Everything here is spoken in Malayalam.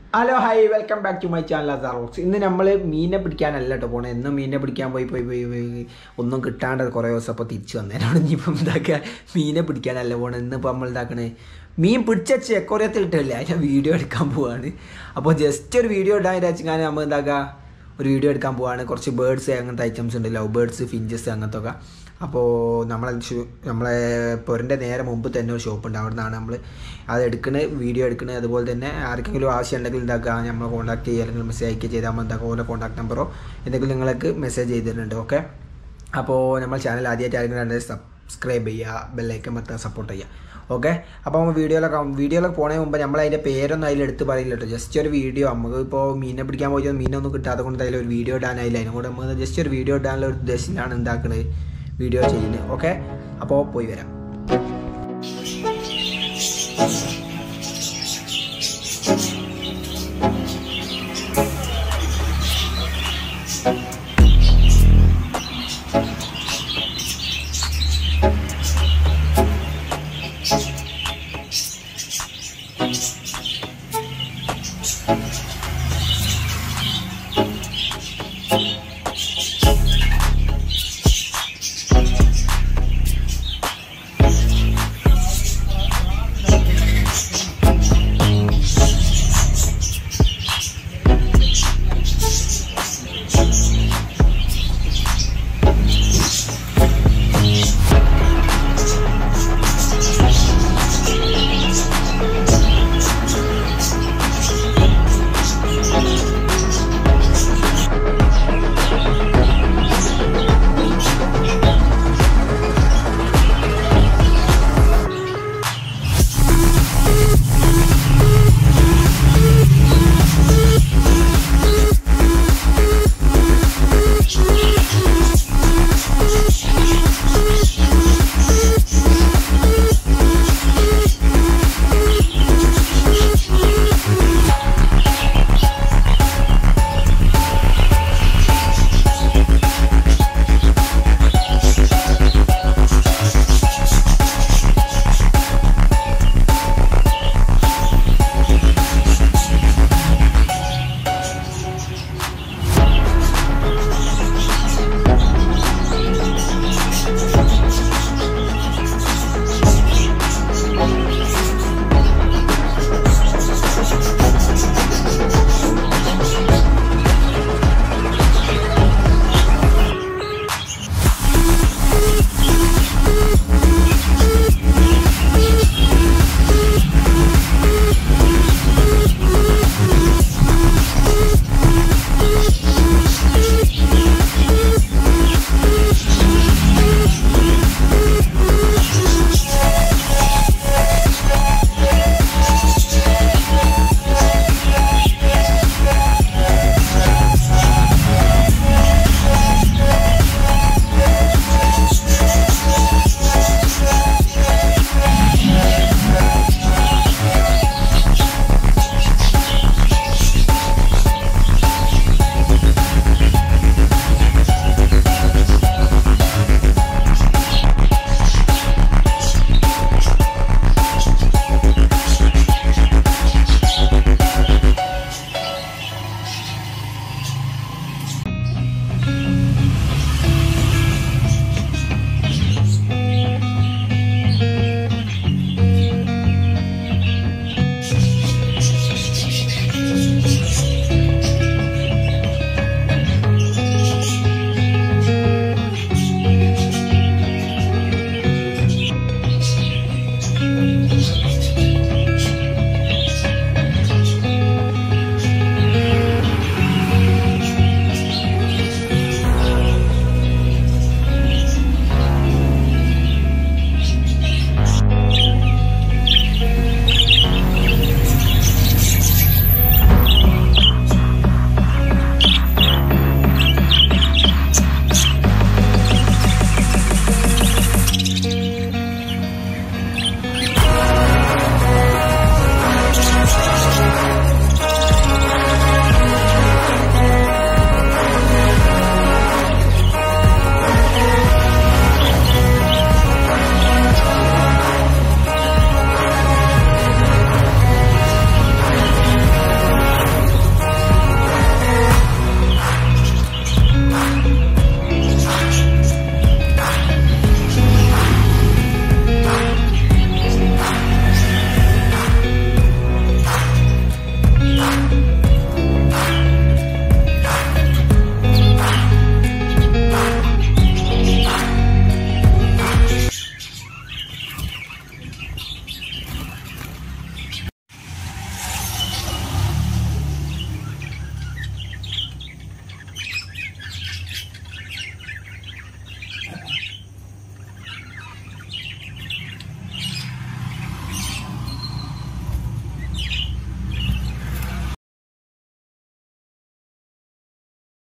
hello hi welcome back to my channel അസാറോക്സ് ഇന്ന് നമ്മൾ മീനെ പിടിക്കാനല്ല കേട്ടോ പോണേ എന്നും മീനെ പിടിക്കാൻ പോയി പോയി പോയി പോയി ഒന്നും കിട്ടാണ്ട് കുറേ ദിവസം അപ്പോൾ തിരിച്ചു വന്നേനോട് ഇനിയിപ്പം ഇതാക്കുക മീനെ പിടിക്കാനല്ല പോണേ ഇന്നിപ്പോൾ നമ്മൾ ഇതാക്കണേ മീൻ പിടിച്ച ചെക്കോറിയത്തിൽ ഇട്ടില്ല അതിൻ്റെ വീഡിയോ എടുക്കാൻ പോവാണ് അപ്പോൾ ജസ്റ്റ് ഒരു വീഡിയോ ഇടാൻ വിചാരിച്ചാൽ നമ്മൾ എന്താക്കുക ഒരു വീഡിയോ എടുക്കാൻ പോവാണ് കുറച്ച് ബേർഡ്സ് അങ്ങനത്തെ ഐറ്റംസ് ഉണ്ട് ലവ് ബേർഡ്സ് ഫിഞ്ചസ് അങ്ങനത്തെ ഒക്കെ അപ്പോൾ നമ്മളെ ഷൂ നമ്മളെ പൊരൻ്റെ നേരെ മുമ്പ് തന്നെ ഒരു ഷോപ്പ് ഉണ്ട് അവിടെ നിന്നാണ് നമ്മൾ അത് എടുക്കുന്നത് വീഡിയോ എടുക്കുന്നത് അതുപോലെ തന്നെ ആർക്കെങ്കിലും ആവശ്യം ഉണ്ടെങ്കിൽ എന്താക്കുക നമ്മൾ കോൺടാക്ട് ചെയ്യുക അല്ലെങ്കിൽ മെസ്സേജ് അയക്കുക ചെയ്താൽ നമ്മൾ എന്താക്കുക ഓരോ കോൺടാക്ട് നമ്പറോ എന്തെങ്കിലും നിങ്ങൾക്ക് മെസ്സേജ് ചെയ്തിട്ടുണ്ട് ഓക്കെ അപ്പോൾ നമ്മൾ ചാനൽ ആദ്യമായിട്ട് ആരെങ്കിലും കണ്ടത് സബ്സ്ക്രൈബ് ചെയ്യുക ബെല്ലൈക്കൻ മൊത്തം സപ്പോർട്ട് ചെയ്യുക ഓക്കെ അപ്പോൾ നമ്മൾ വീഡിയോയിലൊക്കെ വീഡിയോയിലൊക്കെ പോണതിന് മുമ്പ് നമ്മൾ അതിൻ്റെ പേരൊന്നും അതിൽ എടുത്ത് പറയില്ല കേട്ടോ ജസ്റ്റ് ഒരു വീഡിയോ നമുക്ക് ഇപ്പോൾ മീനെ പിടിക്കാൻ പോയി മീനൊന്നും കിട്ടാതെ കൊണ്ട് അതിൽ ഒരു വീഡിയോ ഇടാനായില്ല അതിനും കൂടെ നമുക്ക് ജസ്റ്റ് ഒരു വീഡിയോ ഇടാനുള്ള ഒരു ഉദ്ദേശത്തിലാണ് എന്താക്കുന്നത് വീഡിയോ ചെയ്യുന്നത് ഓക്കെ അപ്പോൾ പോയി വരാം